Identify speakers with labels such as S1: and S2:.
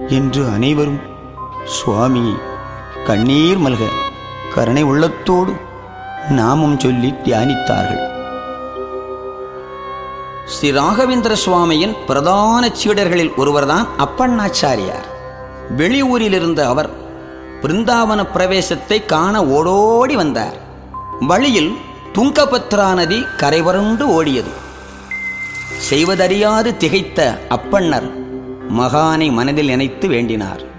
S1: என்று அனைவரும் சுவாமி கண்ணீர் மல்க கருணை உள்ளத்தோடு நாமம் சொல்லி தியானித்தார்கள் ஸ்ரீ ராகவேந்திர சுவாமியின் பிரதான சீடர்களில் ஒருவர்தான் அப்பண்ணாச்சாரியார் வெளியூரில் இருந்த அவர் பிருந்தாவன பிரவேசத்தை காண ஓடோடி வந்தார் வழியில் துங்கபத்ரா நதி கரைவருண்டு ஓடியது செய்வதறியாது திகைத்த அப்பண்ணர் மகானை மனதில் நினைத்து வேண்டினார்